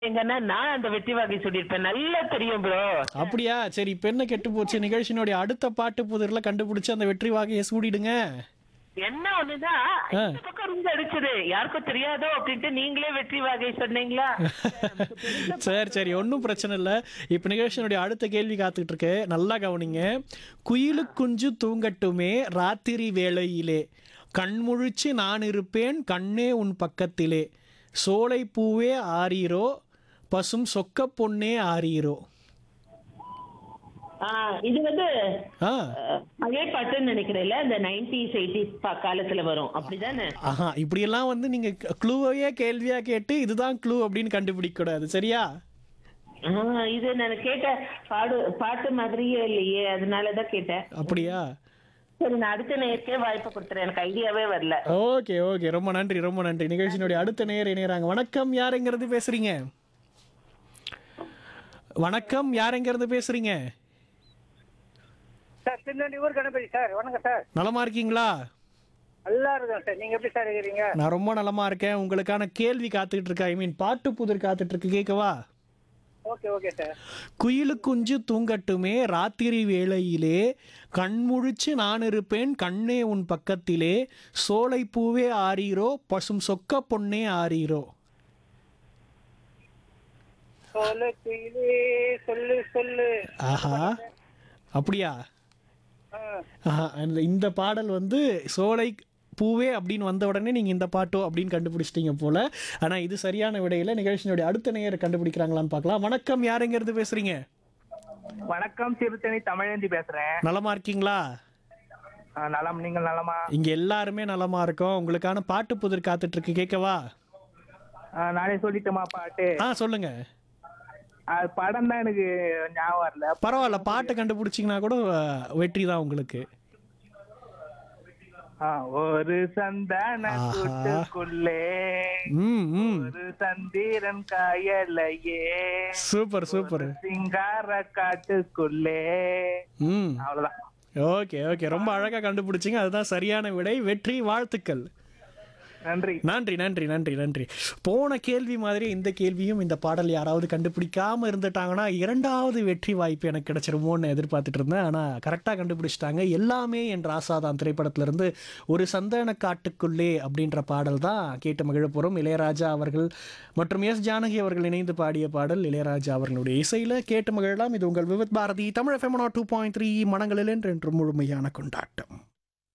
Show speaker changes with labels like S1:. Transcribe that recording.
S1: எங்கன்னா நான் அந்த வெற்றி வாகை சொல்லியிருப்பேன் நல்லா தெரியும் ப்ரோ
S2: அப்படியா சரி இப்ப என்ன கெட்டு போச்சு நிகழ்ச்சியினுடைய அடுத்த பாட்டு புதிர்ல கண்டுபிடிச்சு அந்த வெற்றி வாகையை சூடிடுங்க
S1: என்ன ஒண்ணுதான் இந்த பக்கம் இருந்து அடிச்சது யாருக்கும் தெரியாதோ அப்படின்ட்டு நீங்களே வெற்றி வாகை சொன்னீங்களா
S2: சரி சரி ஒன்றும் பிரச்சனை இல்லை இப்போ நிகழ்ச்சியினுடைய அடுத்த கேள்வி காத்துக்கிட்டு இருக்கு நல்லா கவனிங்க குயிலு குஞ்சு தூங்கட்டுமே ராத்திரி வேளையிலே கண்முழிச்சு நான் இருப்பேன் கண்ணே உன் பக்கத்திலே சோலை பூவே ஆரீரோ பசும் சொக்க பொன்னே ஆரீரோ
S1: ஆ, இது வந்து
S2: ஆ
S1: அஹ், பழைய பாட்டுன்னு நினைக்கிறேன்ல இந்த நைன்டிஸ் எயிட்டிஸ் காலத்துல வரும் அப்படிதானே
S2: ஆஹா இப்படியெல்லாம் வந்து நீங்கள் க்ளூவையே கேள்வியாக கேட்டு இதுதான் க்ளூ அப்படின்னு கண்டுபிடிக்க கூடாது சரியா
S1: ஆ, இது நான் கேட்ட பாடு பாட்டு மாதிரியே இல்லையே அதனாலதான் கேட்டேன்
S2: அப்படியா
S1: சரி நான் அடுத்த நேரத்தே வாய்ப்பு கொடுத்துறேன் எனக்கு ஐடியாவே வரல
S2: ஓகே ஓகே ரொம்ப நன்றி ரொம்ப நன்றி நிகழ்ச்சியினுடைய அடுத்த நேர் இணையறாங்க வணக்கம் யாருங்கிறது பேசுறீங்க வணக்கம் யாருங்கிறது பேசுறீங்க
S3: சார் திருநெல்வேலி கணபதி சார் வணக்கம் சார்
S2: நலமா இருக்கீங்களா
S3: நல்லா இருக்கோம் சார் நீங்க எப்படி சார் இருக்கிறீங்க
S2: நான் ரொம்ப நலமா இருக்கேன் உங்களுக்கான கேள்வி காத்துக்கிட்டு இருக்கேன் ஐ மீன் பாட்டு புதிர் காத்துட்டு இருக்கு கேட்கவா
S3: ஓகே ஓகே சார்
S2: குயிலு குஞ்சு தூங்கட்டுமே ராத்திரி வேளையிலே கண்முழிச்சு நான் இருப்பேன் கண்ணே உன் பக்கத்திலே சோலை பூவே ஆரீரோ பசும் சொக்க பொன்னே ஆரீரோ
S3: சொல்லு குயிலே சொல்லு சொல்லு
S2: ஆஹா அப்படியா
S3: ஆ,
S2: ஆஹா, அந்த இந்த பாடல் வந்து சோலை பூவே அப்படின்னு வந்த உடனே நீங்கள் இந்த பாட்டோ அப்படின்னு கண்டுபிடிச்சிட்டீங்க போல ஆனால் இது சரியான விடையில நிகழ்ச்சியினுடைய அடுத்த நேயர் கண்டுபிடிக்கிறாங்களான்னு பார்க்கலாம் வணக்கம் யாருங்கிறது பேசுறீங்க
S3: வணக்கம் திருத்தணி தமிழந்தி பேசுறேன்
S2: நலமா இருக்கீங்களா
S3: ஆ, நலம் நீங்கள் நலமா
S2: இங்க எல்லாருமே நலமா இருக்கோம் உங்களுக்கான பாட்டு புதிர் காத்துட்டு இருக்கு கேட்கவா
S3: ஆ, நானே சொல்லிட்டோமா பாட்டு
S2: ஆ சொல்லுங்க
S3: அது படம் தான் எனக்கு ஞாபகம் வரல
S2: பரவாயில்ல பாட்டு கண்டுபிடிச்சிங்கன்னா கூட அஹ், வெற்றி தான் உங்களுக்கு
S3: ஆ, ஒரு சந்தான
S2: ஆஹா.
S3: கூட்டுக்குள்ளே
S2: ம் ம்
S3: ஒரு சந்திரன் காயலையே
S2: சூப்பர் சூப்பர்
S3: சிங்கார காட்டுக்குள்ளே
S2: ம்
S3: அவ்வளவுதான்
S2: ஓகே ஓகே ரொம்ப அழகா கண்டுபிடிச்சிங்க அதுதான் சரியான விடை வெற்றி வாழ்த்துக்கள்
S3: நன்றி
S2: நன்றி நன்றி நன்றி நன்றி போன கேள்வி மாதிரி இந்த கேள்வியும் இந்த பாடல் யாராவது கண்டுபிடிக்காம இருந்துட்டாங்கன்னா இரண்டாவது வெற்றி வாய்ப்பு எனக்கு கிடைச்சிருமோன்னு எதிர்பார்த்துட்டு இருந்தேன் ஆனால் கரெக்டாக கண்டுபிடிச்சிட்டாங்க எல்லாமே என் ராசாதான் திரைப்படத்திலிருந்து ஒரு சந்தன காட்டுக்குள்ளே அப்படின்ற பாடல் தான் கேட்டு மகிழ போகிறோம் இளையராஜா அவர்கள் மற்றும் எஸ் ஜானகி அவர்கள் இணைந்து பாடிய பாடல் இளையராஜா அவர்களுடைய இசையில் கேட்டு மகிழலாம் இது உங்கள் Vividh Bharati Tamil FM two point three மனங்களில் என்று முழுமையான கொண்டாட்டம்